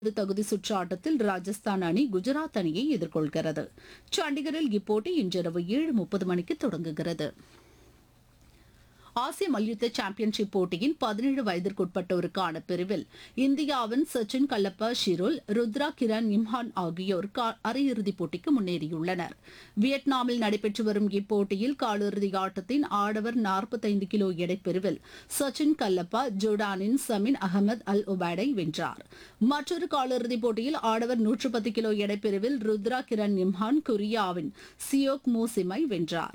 தகுதி சுற்று ஆட்டத்தில் ராஜஸ்தான் அணி குஜராத் அணியை எதிர்கொள்கிறது சண்டிகரில் இப்போட்டி இன்றிரவு ஏழு முப்பது மணிக்கு தொடங்குகிறது ஆசிய மல்யுத்த சாம்பியன்ஷிப் போட்டியின் பதினேழு வயதிற்குட்பட்டோருக்கான பிரிவில் இந்தியாவின் சச்சின் கல்லப்பா ஷிரோல் ருத்ரா கிரண் இம்ஹான் ஆகியோர் கா- அரையிறுதிப் போட்டிக்கு முன்னேறியுள்ளனர் வியட்நாமில் நடைபெற்று வரும் இப்போட்டியில் காலிறுதி ஆட்டத்தின் ஆடவர் 45 கிலோ எடைப் பிரிவில் சச்சின் கல்லப்பா ஜோர்டானின் சமின் அகமது அல் உபைடை வென்றார் மற்றொரு காலிறுதிப் போட்டியில் ஆடவர் 110 கிலோ எடைப் பிரிவில் ருத்ரா கிரண் இம்ஹான் கொரியாவின் சியோக் மூசிமை வென்றார்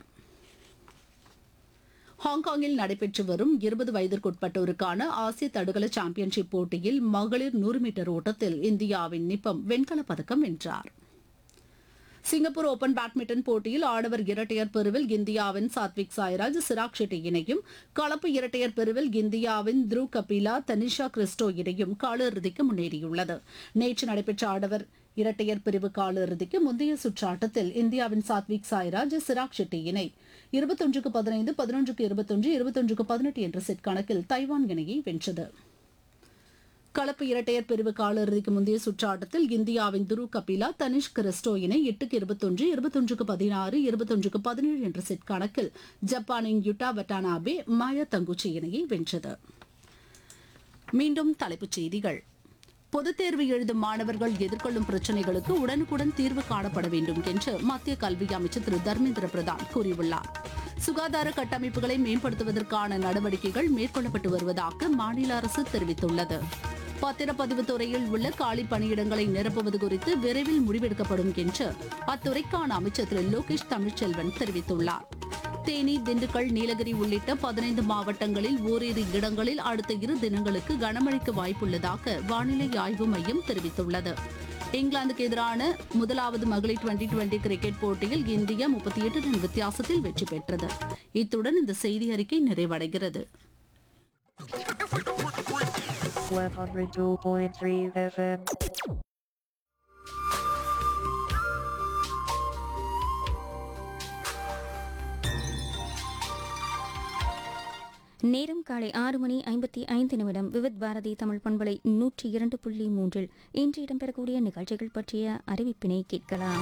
ஹாங்காங்கில் நடைபெற்று வரும் இருபது வயதிற்குட்பட்டோருக்கான ஆசிய தடகள சாம்பியன்ஷிப் போட்டியில் மகளிர் நூறு மீட்டர் ஓட்டத்தில் இந்தியாவின் நிப்பம் வெண்கலப் பதக்கம் வென்றார் சிங்கப்பூர் ஓபன் பேட்மிண்டன் போட்டியில் ஆடவர் இரட்டையர் பிரிவில் இந்தியாவின் சாத்விக் சாய்ராஜ் சிராக் ஷெட்டி இணையும் கலப்பு இரட்டையர் பிரிவில் இந்தியாவின் த்ருவ் கபிலா தனிஷா கிறிஸ்டோ இணையும் காலிறுதிக்கு முன்னேறியுள்ளது நேற்று நடைபெற்ற ஆடவர் இரட்டையர் பிரிவு காலிறுதிக்கு முந்தைய சுற்று ஆட்டத்தில் இந்தியாவின் சாத்விக் சாய்ராஜ் சிராக் ஷெட்டி இணை இருபத்தொன்றுக்கு பதினைந்து பதினொன்றுக்கு இருபத்தொன்று இருபத்தொன்றுக்கு பதினெட்டு என்ற செட் கணக்கில் தைவான் இணையை வென்றது கலப்பு இரட்டையர் பிரிவு காலிறுதிக்கு முந்தைய சுற்று ஆட்டத்தில் இந்தியாவின் துரு கபிலா தனிஷ் கிறிஸ்டோ இணை எட்டுக்கு இருபத்தொன்று இருபத்தொன்றுக்கு பதினாறு இருபத்தொன்றுக்கு பதினேழு என்ற செட் கணக்கில் ஜப்பானின் யுட்டா வட்டானாபே மாயா தங்குச்சி இணையை வென்றது மீண்டும் தலைப்புச் செய்திகள் பொதுத் தேர்வு எழுதும் மாணவர்கள் எதிர்கொள்ளும் பிரச்சினைகளுக்கு உடனுக்குடன் தீர்வு காணப்பட வேண்டும் என்று மத்திய கல்வி அமைச்சர் திரு தர்மேந்திர பிரதான் கூறியுள்ளார் சுகாதார கட்டமைப்புகளை மேம்படுத்துவதற்கான நடவடிக்கைகள் மேற்கொள்ளப்பட்டு வருவதாக மாநில அரசு தெரிவித்துள்ளது பத்திரப்பதிவு துறையில் உள்ள காலி பணியிடங்களை நிரப்புவது குறித்து விரைவில் முடிவெடுக்கப்படும் என்று அத்துறைக்கான அமைச்சர் திரு லோகேஷ் தமிழ்ச்செல்வன் தெரிவித்துள்ளார் தேனி திண்டுக்கல் நீலகிரி உள்ளிட்ட பதினைந்து மாவட்டங்களில் ஓரிரு இடங்களில் அடுத்த இரு தினங்களுக்கு கனமழைக்கு வாய்ப்புள்ளதாக வானிலை ஆய்வு மையம் தெரிவித்துள்ளது இங்கிலாந்துக்கு எதிரான முதலாவது மகளிர் டுவெண்டி டுவெண்டி கிரிக்கெட் போட்டியில் இந்தியா முப்பத்தி எட்டு ரன் வித்தியாசத்தில் வெற்றி பெற்றது இத்துடன் இந்த செய்தி அறிக்கை நிறைவடைகிறது 102.3 FM. நேரம் காலை ஆறு மணி ஐம்பத்தி ஐந்து நிமிடம் விவித் பாரதி தமிழ் பண்பலை நூற்றி இரண்டு புள்ளி மூன்றில் இன்று இடம்பெறக்கூடிய நிகழ்ச்சிகள் பற்றிய அறிவிப்பினை கேட்கலாம்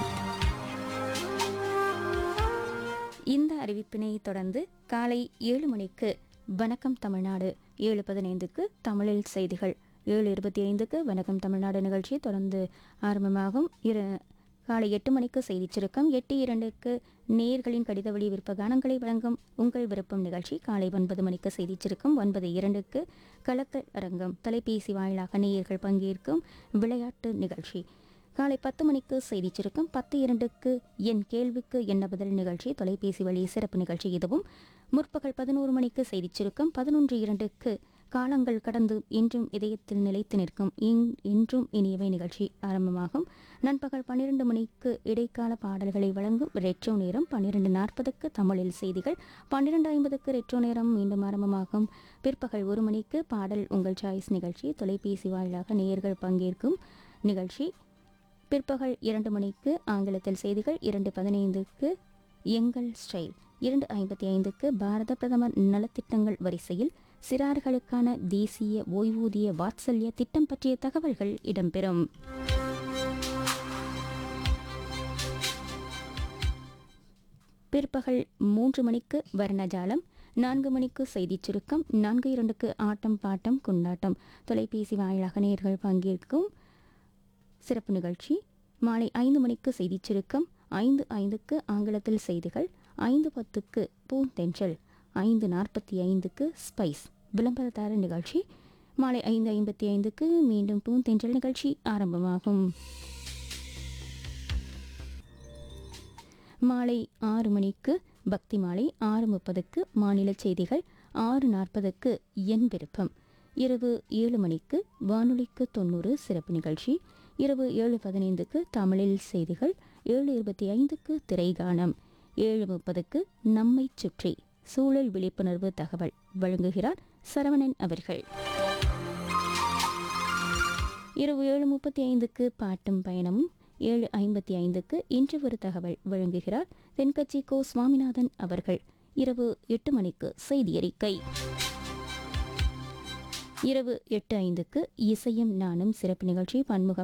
இந்த அறிவிப்பினை தொடர்ந்து காலை ஏழு மணிக்கு வணக்கம் தமிழ்நாடு ஏழு பதினைந்துக்கு தமிழில் செய்திகள் ஏழு இருபத்தி ஐந்துக்கு வணக்கம் தமிழ்நாடு நிகழ்ச்சி தொடர்ந்து ஆரம்பமாகும் இரு காலை எட்டு மணிக்கு செய்திச் சுருக்கம் எட்டு இரண்டுக்கு நேர்களின் கடித வழி விருப்ப கானங்களை வழங்கும் உங்கள் விருப்பம் நிகழ்ச்சி காலை ஒன்பது மணிக்கு செய்திச் சுருக்கம் ஒன்பது இரண்டுக்கு கலக்கல் அரங்கம் தொலைபேசி வாயிலாக நேயர்கள் பங்கேற்கும் விளையாட்டு நிகழ்ச்சி காலை பத்து மணிக்கு செய்திச் சுருக்கம் பத்து இரண்டுக்கு என் கேள்விக்கு என்ன பதில் நிகழ்ச்சி தொலைபேசி வழி சிறப்பு நிகழ்ச்சி இதுவும் முற்பகல் பதினோரு மணிக்கு செய்திச் சுருக்கம் பதினொன்று இரண்டுக்கு காலங்கள் கடந்து இன்றும் இதயத்தில் நிலைத்து நிற்கும் இன்- இன்றும் இனியவை நிகழ்ச்சி ஆரம்பமாகும் நண்பகல் பன்னிரண்டு மணிக்கு இடைக்கால பாடல்களை வழங்கும் ரெட்ரோ நேரம் பன்னிரண்டு நாற்பதுக்கு தமிழில் செய்திகள் பன்னிரண்டு ஐம்பதுக்கு ரெட்ரோ நேரம் மீண்டும் ஆரம்பமாகும் பிற்பகல் ஒரு மணிக்கு பாடல் உங்கள் சாய்ஸ் நிகழ்ச்சி தொலைபேசி வாயிலாக நேயர்கள் பங்கேற்கும் நிகழ்ச்சி பிற்பகல் இரண்டு மணிக்கு ஆங்கிலத்தில் செய்திகள் இரண்டு பதினைந்துக்கு எங்கள் ஸ்டைல் இரண்டு ஐம்பத்தி ஐந்துக்கு பாரத பிரதமர் நலத்திட்டங்கள் வரிசையில் சிறார்களுக்கான தேசிய ஓய்வூதிய வாத்சல்ய திட்டம் பற்றிய தகவல்கள் இடம்பெறும் பிற்பகல் மூன்று மணிக்கு வர்ணஜாலம் நான்கு மணிக்கு செய்திச் சுருக்கம் நான்கு இரண்டுக்கு ஆட்டம் பாட்டம் கொண்டாட்டம் தொலைபேசி வாயிலாக நேர்கள் பங்கேற்கும் சிறப்பு நிகழ்ச்சி மாலை ஐந்து மணிக்கு செய்திச் சுருக்கம் ஐந்து ஐந்துக்கு ஆங்கிலத்தில் செய்திகள் ஐந்து பத்துக்கு பூந்தென்றல் ஐந்து நாற்பத்தி ஐந்துக்கு ஸ்பைஸ் விளம்பரதார நிகழ்ச்சி மாலை ஐந்து ஐம்பத்தி ஐந்துக்கு மீண்டும் பூந்தென்றல் நிகழ்ச்சி ஆரம்பமாகும் மாலை ஆறு மணிக்கு பக்தி மாலை ஆறு முப்பதுக்கு மாநில செய்திகள் ஆறு நாற்பதுக்கு என் விருப்பம் இரவு ஏழு மணிக்கு வானொலிக்கு தொண்ணூறு சிறப்பு நிகழ்ச்சி இரவு ஏழு பதினைந்துக்கு தமிழில் செய்திகள் ஏழு இருபத்தி ஐந்துக்கு திரைகானம் ஏழு முப்பதுக்கு நம்மை சுற்றி சூழல் விழிப்புணர்வு தகவல் வழங்குகிறார் சரவணன் அவர்கள் இரவு ஏழு முப்பத்தி ஐந்துக்கு பாட்டும் பயணமும் ஏழு ஐம்பத்தி ஐந்துக்கு இன்று ஒரு தகவல் வழங்குகிறார் தென்கட்சி கோ சுவாமிநாதன் அவர்கள் இரவு எட்டு மணிக்கு செய்தி அறிக்கை இரவு எட்டு ஐந்துக்கு இசையும் நானும் சிறப்பு நிகழ்ச்சி பன்முக